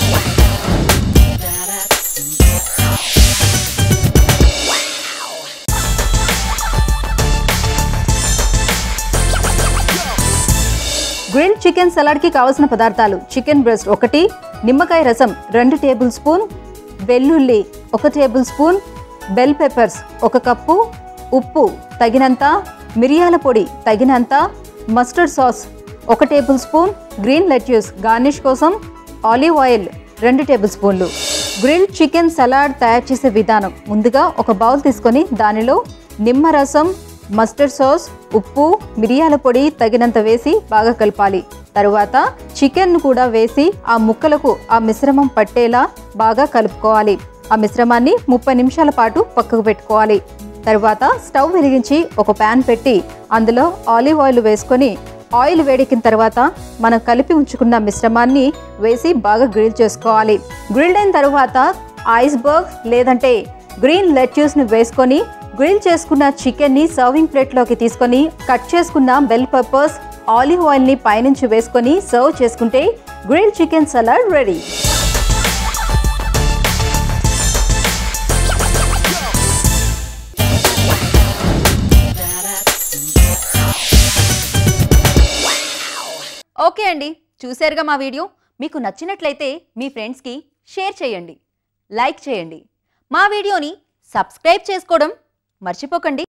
grill chicken సలాడ్కి కావలసిన పదార్థాలు chicken breast ఒకటి నిమ్మకాయ రసం రెండు టేబుల్ స్పూన్ వెల్లుల్లి ఒక టేబుల్ స్పూన్ బెల్ పెప్పర్స్ ఒక కప్పు ఉప్పు తగినంత మిరియాల పొడి తగినంత మస్టర్డ్ సాస్ ఒక table spoon green lettuce garnish కోసం ఆలివ్ ఆయిల్ రెండు టేబుల్ స్పూన్లు గ్రిల్ చికెన్ సలాడ్ తయారు చేసే విధానం ముందుగా ఒక బౌల్ తీసుకొని దానిలో నిమ్మరసం మస్టర్డ్ సాస్ ఉప్పు మిరియాల పొడి తగినంత వేసి బాగా కలపాలి తరువాత చికెన్ కూడా వేసి ఆ ముక్కలకు ఆ మిశ్రమం పట్టేలా బాగా కలుపుకోవాలి ఆ మిశ్రమాన్ని ముప్పై నిమిషాల పాటు పక్కకు పెట్టుకోవాలి తరువాత స్టవ్ వెలిగించి ఒక ప్యాన్ పెట్టి అందులో ఆలివ్ ఆయిల్ వేసుకొని ఆయిల్ వేడెక్కిన తర్వాత మనం కలిపి ఉంచుకున్న మిశ్రమాన్ని వేసి బాగా గ్రిల్ చేసుకోవాలి గ్రిల్డ్ అయిన తర్వాత ఐస్బర్గ్ లేదంటే గ్రీన్ లెట్యూస్ని వేసుకొని గ్రిల్ చేసుకున్న చికెన్ని సర్వింగ్ ప్లేట్లోకి తీసుకొని కట్ చేసుకున్న బెల్ పెప్పర్స్ ఆలివ్ ఆయిల్ని పైనుంచి వేసుకొని సర్వ్ చేసుకుంటే grill chicken salad ready okay అండి చూశారుగా మా వీడియో మీకు నచ్చినట్లయితే మీ ఫ్రెండ్స్కి షేర్ చేయండి లైక్ చేయండి మా వీడియోని సబ్స్క్రైబ్ చేసుకోవడం మర్చిపోకండి